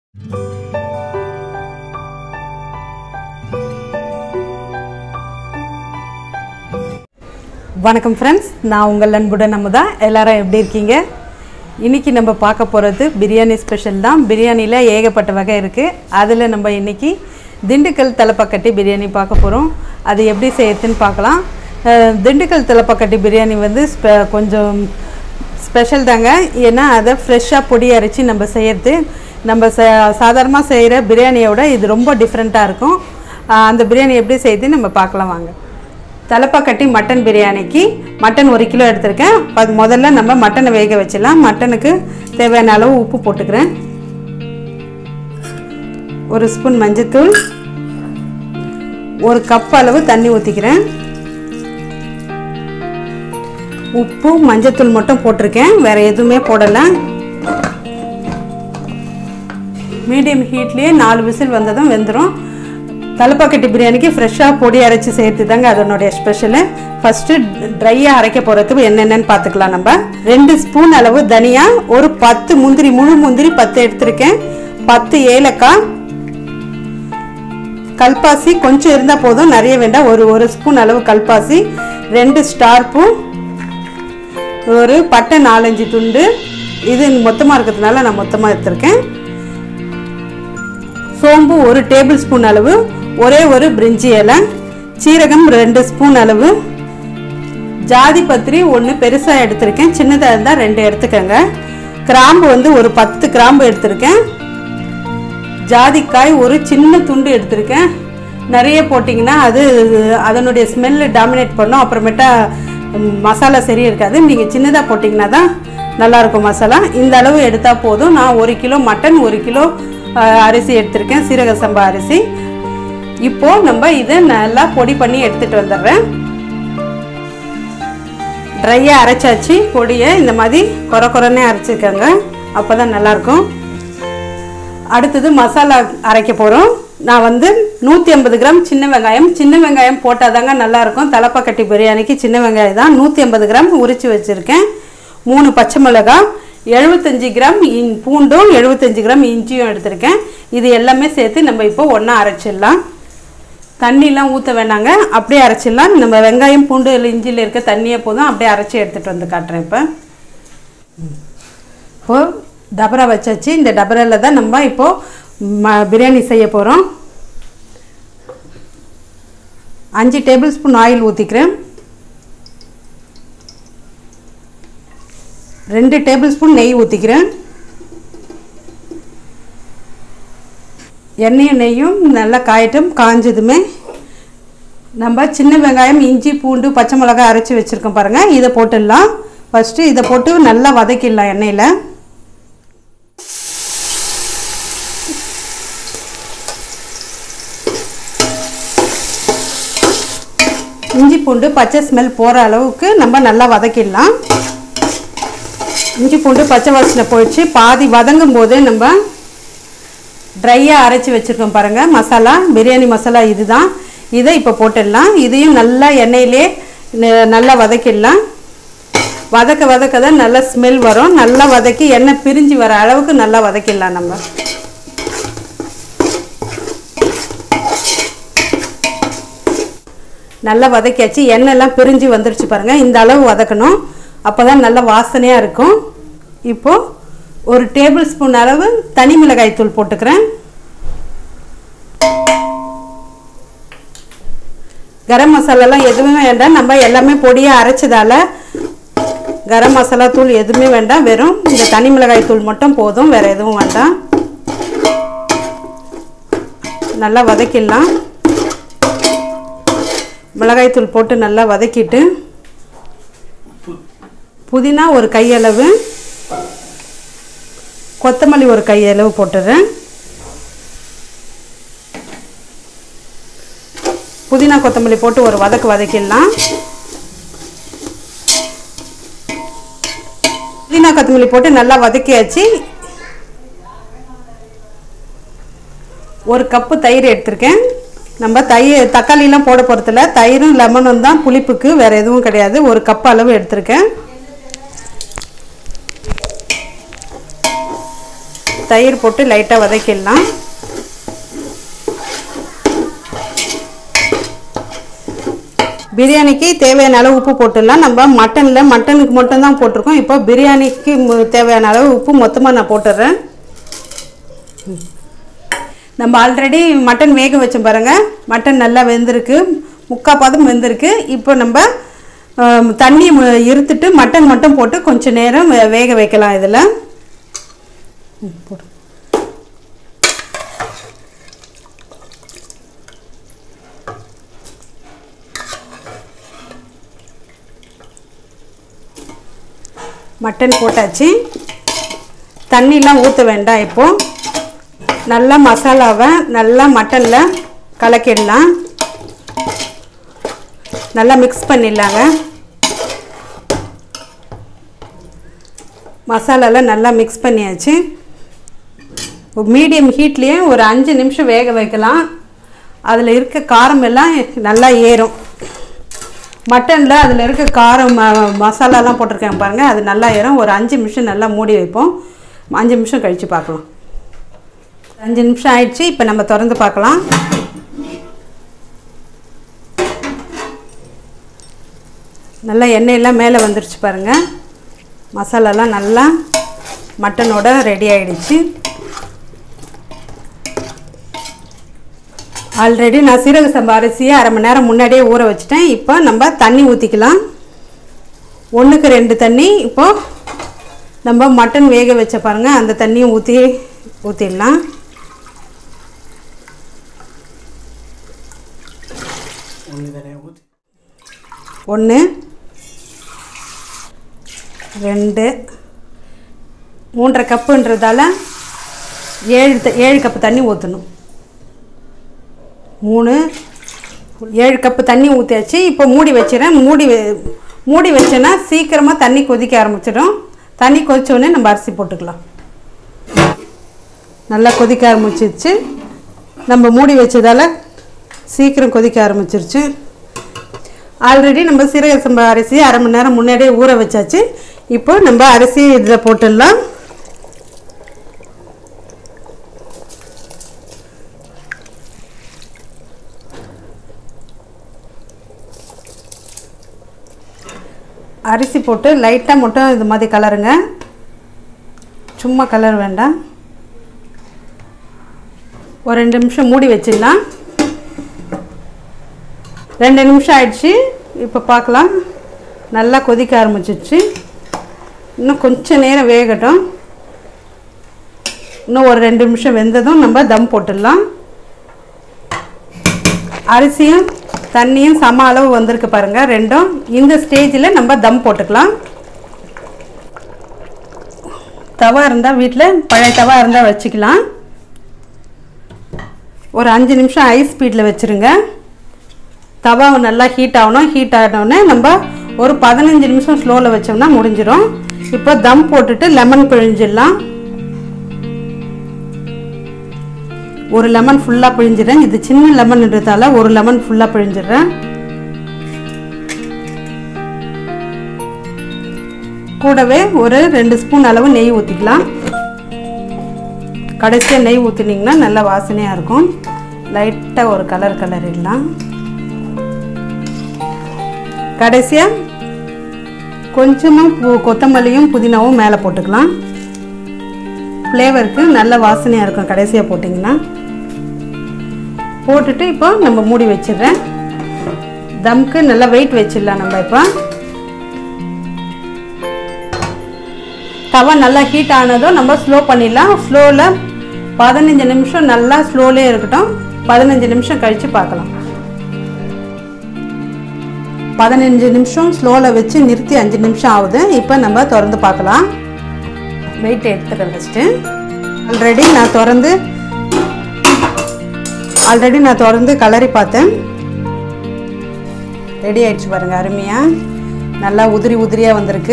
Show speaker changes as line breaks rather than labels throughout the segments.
வணக்கம் ஃப்ரெண்ட்ஸ் நான் உங்கள் அன்புடன் நம்ம தான் எல்லாரும் எப்படி இருக்கீங்க இன்றைக்கி நம்ம பார்க்க போகிறது பிரியாணி ஸ்பெஷல் தான் பிரியாணியில் ஏகப்பட்ட வகை இருக்குது அதில் நம்ம இன்றைக்கி திண்டுக்கல் தலைப்பக்கட்டி பிரியாணி பார்க்க போகிறோம் அது எப்படி செய்யறதுன்னு பார்க்கலாம் அஹ், திண்டுக்கல் தலைப்பக்கட்டி பிரியாணி வந்து ஸ்பெ கொஞ்சம் ஸ்பெஷல் தாங்க ஏன்னா அதை ஃப்ரெஷ்ஷாக பொடி அரைச்சி நம்ம செய்யறது நம்ம ச சாதாரணமாக செய்கிற பிரியாணியோட இது ரொம்ப டிஃப்ரெண்ட்டாக இருக்கும் அஹ், அந்த பிரியாணி எப்படி செய்யுது நம்ம பார்க்கலாம் வாங்க தலைப்பாக்கட்டி மட்டன் பிரியாணிக்கு மட்டன் ஒரு கிலோ எடுத்திருக்கேன் அது முதல்ல நம்ம மட்டனை வேக வச்சிடலாம் மட்டனுக்கு தேவையான அளவு உப்பு போட்டுக்கிறேன் ஒரு ஸ்பூன் மஞ்சத்தூள் ஒரு கப் அளவு தண்ணி ஊற்றிக்கிறேன் உப்பு மஞ்சத்தூள் மட்டும் போட்டிருக்கேன் வேறு எதுவுமே போடலை மீடியம் ஹீட்லேயே நாலு விசில் வந்ததும் வெந்துடும் தலப்பாக்கட்டி பிரியாணிக்கு ஃப்ரெஷ்ஷாக பொடி அரைச்சி சேர்த்து தாங்க அதனுடைய ஸ்பெஷலு ஃபஸ்ட்டு ட்ரையாக அரைக்க போகிறதுக்கு என்னென்னு பார்த்துக்கலாம் நம்ம ரெண்டு ஸ்பூன் அளவு தனியா ஒரு பத்து முந்திரி முழு முந்திரி பத்து எடுத்திருக்கேன் பத்து ஏலக்காய் கல்பாசி கொஞ்சம் இருந்தால் போதும் நிறைய வேண்டாம் ஒரு ஒரு ஸ்பூன் அளவு கல்பாசி ரெண்டு ஸ்டார் பூ ஒரு பட்டை நாலஞ்சு துண்டு இது மொத்தமாக இருக்கிறதுனால நான் மொத்தமாக எடுத்திருக்கேன் சோம்பு ஒரு டேபிள் ஸ்பூன் அளவு ஒரே ஒரு பிரிஞ்சி இலை சீரகம் ரெண்டு ஸ்பூன் அளவு ஜாதி பத்திரி ஒன்று பெருசாக எடுத்திருக்கேன் சின்னதாக இருந்தால் ரெண்டு எடுத்துக்கோங்க கிராம்பு வந்து ஒரு பத்து கிராம்பு எடுத்திருக்கேன் ஜாதிக்காய் ஒரு சின்ன துண்டு எடுத்திருக்கேன் நிறைய போட்டிங்கன்னா அது அதனுடைய ஸ்மெல்லு டாமினேட் பண்ணும் அப்புறமேட்டா ம், மசாலா சரி இருக்காது நீங்கள் சின்னதாக போட்டிங்கன்னா தான் நல்லாயிருக்கும் மசாலா இந்த அளவு எடுத்தால் போதும் நான் ஒரு கிலோ மட்டன் ஒரு கிலோ ஆ, அரிசி எடுத்திருக்கேன் சீரக சம்பா அரிசி இப்போது நம்ம இதை நல்லா பொடி பண்ணி எடுத்துகிட்டு வந்துடுறேன் ட்ரையாக அரைச்சாச்சு பொடியை இந்த மாதிரி குறை குறைன்னே அரைச்சிக்கோங்க அப்போ தான் நல்லாயிருக்கும் அடுத்தது மசாலா அரைக்க போகிறோம் நான் வந்து நூற்றி ஐம்பது கிராம் சின்ன வெங்காயம் சின்ன வெங்காயம் போட்டால் தாங்க நல்லாயிருக்கும் தலப்பாக்கட்டி பிரியாணிக்கு சின்ன வெங்காயம் தான் நூற்றி ஐம்பது கிராம் உரித்து வச்சுருக்கேன் மூணு பச்சை மிளகாய் எழுபத்தஞ்சி கிராம் இன் பூண்டும் எழுபத்தஞ்சி கிராம் இஞ்சியும் எடுத்திருக்கேன் இது எல்லாமே சேர்த்து நம்ம இப்போ ஒன்றா அரைச்சிடலாம் தண்ணிலாம் ஊற்ற வேணாங்க அப்படியே அரைச்சிடலாம் நம்ம வெங்காயம் பூண்டு இல்லை இஞ்சியில் இருக்க தண்ணியே போதும் அப்படியே அரைச்சி எடுத்துகிட்டு வந்து காட்டுறேன் இப்போ இப்போது டபரா வச்சாச்சு இந்த டபராவில் தான் நம்ம இப்போது ம பிரியாணி செய்ய போகிறோம் அஞ்சு டேபிள் ஸ்பூன் ஆயில் ஊற்றிக்கிறேன் ரெண்டு டேபிள் ஸ்பூன் நெய் ஊற்றிக்கிறேன் எண்ணெயும் நெய்யும் நல்லா காயட்டும் காஞ்சதுமே நம்ம சின்ன வெங்காயம் இஞ்சி பூண்டு பச்சை மிளகாய் அரைச்சி வச்சுருக்கோம் பாருங்கள் இதை போட்டுடலாம் ஃபஸ்ட்டு இதை போட்டு நல்லா வதக்கிடலாம் எண்ணெயில் இஞ்சி பூண்டு பச்சை ஸ்மெல் போகிற அளவுக்கு நம்ம நல்லா வதக்கிடலாம் இஞ்சி பூண்டு பச்சை வாசனை போயிடுச்சு பாதி வதங்கும் போது நம்ம ட்ரையாக அரைச்சி வச்சுருக்கோம் பாருங்கள் மசாலா பிரியாணி மசாலா இதுதான் இதை இப்போ போட்டுடலாம் இதையும் நல்லா எண்ணெயிலே ந- நல்லா வதக்கிடலாம் வதக்க வதக்க தான் நல்லா ஸ்மெல் வரும் நல்லா வதக்கி எண்ணெய் பிரிஞ்சு வர அளவுக்கு நல்லா வதக்கிடலாம் நம்ம நல்லா வதக்கியாச்சு எண்ணெய்லாம் பிரிஞ்சு வந்துருச்சு பாருங்கள் இந்த அளவு வதக்கணும் அப்போ தான் நல்ல வாசனையாக இருக்கும் இப்போது ஒரு டேபிள் ஸ்பூன் அளவு தனி மிளகாய் தூள் போட்டுக்கிறேன் கரம் மசாலாலாம் எதுவுமே வேண்டாம் நம்ம எல்லாமே பொடியாக அரைச்சதால கரம் மசாலா தூள் எதுவுமே வேண்டாம் வெறும் இந்த தனி மிளகாய் தூள் மட்டும் போதும் வேறு எதுவும் வேண்டாம் நல்லா வதக்கிடலாம் மிளகாய்த்தூள் போட்டு நல்லா வதக்கிட்டு புதினா ஒரு கையளவு கொத்தமல்லி ஒரு கையளவு போட்டுடுறேன் புதினா கொத்தமல்லி போட்டு ஒரு வதக்கு வதக்கிடலாம் புதினா கொத்தமல்லி போட்டு நல்லா வதக்கியாச்சு ஒரு கப்பு தயிர் எடுத்திருக்கேன் நம்ம தயிர் தக்காளிலாம் போட போகிறதில்ல தயிரும் லெமனும் தான் புளிப்புக்கு வேறு எதுவும் கிடையாது ஒரு கப் அளவு எடுத்திருக்கேன் தயிர் போட்டு லைட்டாக வதக்கிடலாம் பிரியாணிக்கு தேவையான அளவு உப்பு போட்டுடலாம் நம்ம மட்டனில் மட்டனுக்கு மட்டும்தான் போட்டிருக்கோம் இப்போ பிரியாணிக்கு மு- தேவையான அளவு உப்பு மொத்தமாக நான் போட்டுடுறேன் ம். நம்ம ஆல்ரெடி மட்டன் வேக வச்சோம் பாருங்கள் மட்டன் நல்லா வெந்திருக்கு முக்கால் பதம் வெந்திருக்கு இப்போ நம்ம ஆம், தண்ணி மு- இருத்துட்டு மட்டன் மட்டும் போட்டு கொஞ்சம் நேரம் வே- வேக வைக்கலாம் இதில் ம், போடு மட்டன் போட்டாச்சு தண்ணிலாம் ஊற்ற வேண்டாம் இப்போ நல்லா மசாலாவை நல்லா மட்டனில் கலக்கிடலாம் நல்லா மிக்ஸ் பண்ணிடலாங்க மசாலாலாம் நல்லா மிக்ஸ் பண்ணியாச்சு மீடியம் ஹீட்லேயே ஒரு அஞ்சு நிமிஷம் வேக வைக்கலாம் அதில் இருக்க காரம் எல்லாம் நல்லா ஏறும் மட்டனில் அதில் இருக்க காரம் ம மசாலாலாம் போட்டிருக்கேன் பாருங்கள் அது நல்லா ஏறும் ஒரு அஞ்சு நிமிஷம் நல்லா மூடி வைப்போம் அஞ்சு நிமிஷம் கழித்து பார்க்கலாம் அஞ்சு நிமிஷம் ஆயிடுச்சு இப்போ நம்ம திறந்து பார்க்கலாம் நல்லா எண்ணெயெல்லாம் மேலே வந்துருச்சு பாருங்கள் மசாலாலாம் நல்லா மட்டனோட ரெடி ஆயிடுச்சு ஆல்ரெடி நான் சீரக சம்பா அரிசியை அரை மணி நேரம் முன்னாடியே ஊற வச்சுட்டேன் இப்போ நம்ம தண்ணி ஊற்றிக்கலாம் ஒன்றுக்கு ரெண்டு தண்ணி இப்போ நம்ம மட்டன் வேக வச்ச பாருங்கள் அந்த தண்ணியும் ஊற்றி ஊற்றிடலாம்
ஒன்று தானே ஊற்றி
ஒன்று ரெண்டு மூன்றரை கப்புன்றதால ஏழு த- ஏழு கப்பு தண்ணி ஊற்றணும் மூணு ஏழு கப்பு தண்ணி ஊற்றியாச்சு இப்போ மூடி வச்சிடறேன் மூடி வெ- மூடி வச்சேன்னா சீக்கிரமாக தண்ணி கொதிக்க ஆரம்பிச்சிடும் தண்ணி கொதிச்ச உடனே நம்ம அரிசி போட்டுக்கலாம் நல்லா கொதிக்க ஆரம்பிச்சிருச்சு நம்ம மூடி வச்சதால் சீக்கிரம் கொதிக்க ஆரம்பிச்சிருச்சு ஆல்ரெடி நம்ம சீரக சம்பா அரிசி அரை மணி நேரம் முன்னாடியே ஊற வச்சாச்சு இப்போ நம்ம அரிசி இதில் போட்டுடலாம் அரிசி போட்டு லைட்டாக மட்டும் இது மாதிரி கலருங்க சும்மா கலர் வேண்டாம் ஒரு ரெண்டு நிமிஷம் மூடி வச்சிடலாம் ரெண்டு நிமிஷம் ஆயிடுச்சு இப்போ பார்க்கலாம் நல்லா கொதிக்க ஆரம்பிச்சிடுச்சு இன்னும் கொஞ்சம் நேரம் வேகட்டும் இன்னும் ஒரு ரெண்டு நிமிஷம் வெந்ததும் நம்ம தம் போட்டுடலாம் அரிசியும் தண்ணியும் சம அளவு வந்திருக்கு பாருங்கள் ரெண்டும் இந்த ஸ்டேஜில் நம்ம தம் போட்டுக்கலாம் தவா இருந்தால் வீட்டில் பழைய தவா இருந்தால் வச்சுக்கலாம் ஒரு அஞ்சு நிமிஷம் ஹை ஸ்பீடில் வச்சுருங்க தவா நல்லா ஹீட் ஆகணும் ஹீட் ஆகினோடனே நம்ம ஒரு பதினஞ்சு நிமிஷம் ஸ்லோவில் வச்சோம்னா முடிஞ்சிடும் இப்போ தம் போட்டுட்டு லெமன் பிழிஞ்சிடலாம் ஒரு லெமன் ஃபுல்லாக பிழிஞ்சிடுறேன் இது சின்ன லெமன்ன்றதால ஒரு லெமன் ஃபுல்லாக பிழிஞ்சிடுறேன் கூடவே ஒரு ரெண்டு ஸ்பூன் அளவு நெய் ஊற்றிக்கலாம் கடைசியாக நெய் ஊற்றினீங்கன்னா நல்ல வாசனையாக இருக்கும் லைட்டாக ஒரு கலர் கலரிடலாம் கடைசியாக கொஞ்சமாக பூ கொத்தமல்லியும் புதினாவும் மேலே போட்டுக்கலாம் ஃப்ளேவருக்கு நல்ல வாசனையாக இருக்கும் கடைசியாக போட்டிங்கன்னா போட்டுட்டு இப்போ நம்ம மூடி வச்சிடுறேன் தம்க்கு நல்லா வெயிட் வச்சிடலாம் நம்ம இப்போ தவா நல்லா ஹீட் ஆனதும் நம்ம ஸ்லோ பண்ணிடலாம் ஸ்லோவில் பதினஞ்சு நிமிஷம் நல்லா ஸ்லோலே இருக்கட்டும் பதினஞ்சு நிமிஷம் கழித்து பார்க்கலாம் பதினஞ்சு நிமிஷம் ஸ்லோவில் வச்சு நிறுத்தி அஞ்சு நிமிஷம் ஆகுது இப்போ நம்ம திறந்து பார்க்கலாம் வெயிட் எடுத்துகிறேன் ஃபஸ்ட்டு ஆல்ரெடி நான் திறந்து ஆல்ரெடி நான் திறந்து கலரி பார்த்தேன் ரெடி ஆயிடுச்சு பாருங்க அருமையாக நல்லா உதிரி உதிரியாக வந்திருக்கு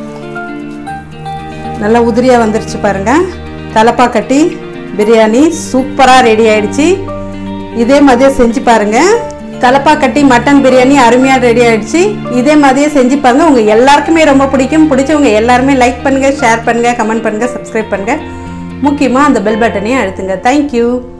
நல்லா உதிரியாக வந்துருச்சு பாருங்க தலப்பா கட்டி பிரியாணி சூப்பராக ரெடி ஆயிடுச்சு இதே மாதிரியே செஞ்சு பாருங்க தலப்பா கட்டி மட்டன் பிரியாணி அருமையாக ரெடி ஆயிடுச்சு இதே மாதிரியே செஞ்சு பாருங்க உங்கள் எல்லாருக்குமே ரொம்ப பிடிக்கும் பிடிச்சவங்க எல்லாருமே லைக் பண்ணுங்கள் ஷேர் பண்ணுங்கள் கமெண்ட் பண்ணுங்கள் சப்ஸ்கிரைப் பண்ணுங்கள் முக்கியமாக அந்த பெல் பட்டனையும் அழுத்துங்க தேங்க்யூ